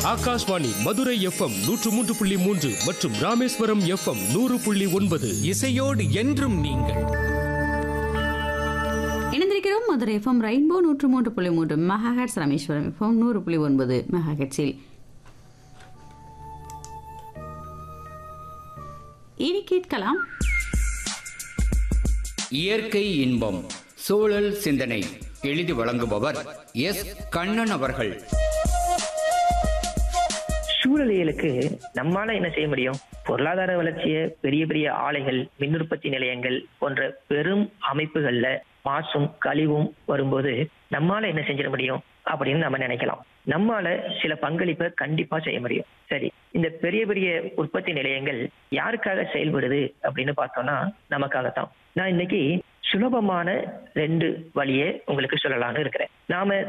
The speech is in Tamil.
ஆகாஷ்வாணி மதுரை எஃப்எம் நூற்று மூன்று புள்ளி மூன்று மற்றும் ராமேஸ்வரம் எஃப்எம் நூறு புள்ளி ஒன்பது இசையோடு என்றும் நீங்கள் இணைந்திருக்கிறோம் மதுரை எஃப்எம் ரெயின்போ நூற்று மூன்று புள்ளி மூன்று மெகாஹெட்ஸ் ராமேஸ்வரம் எஃப்எம் நூறு புள்ளி ஒன்பது மெகாஹெட்ஸில் இனி கேட்கலாம் இயற்கை இன்பம் சூழல் சிந்தனை எழுதி வழங்குபவர் எஸ் கண்ணன் அவர்கள் சூழலியலுக்கு நம்மால என்ன செய்ய முடியும் பொருளாதார வளர்ச்சியை பெரிய பெரிய ஆலைகள் மின் உற்பத்தி நிலையங்கள் போன்ற பெரும் அமைப்புகள்ல மாசும் கழிவும் வரும்போது நம்மால என்ன செஞ்சிட முடியும் அப்படின்னு நம்ம நினைக்கலாம் நம்மால சில பங்களிப்பை கண்டிப்பா செய்ய முடியும் சரி இந்த பெரிய பெரிய உற்பத்தி நிலையங்கள் யாருக்காக செயல்படுது அப்படின்னு பார்த்தோம்னா நமக்காகத்தான் நான் இன்னைக்கு சுலபமான ரெண்டு வழியை உங்களுக்கு சொல்லலாம்னு இருக்கிறேன் நாம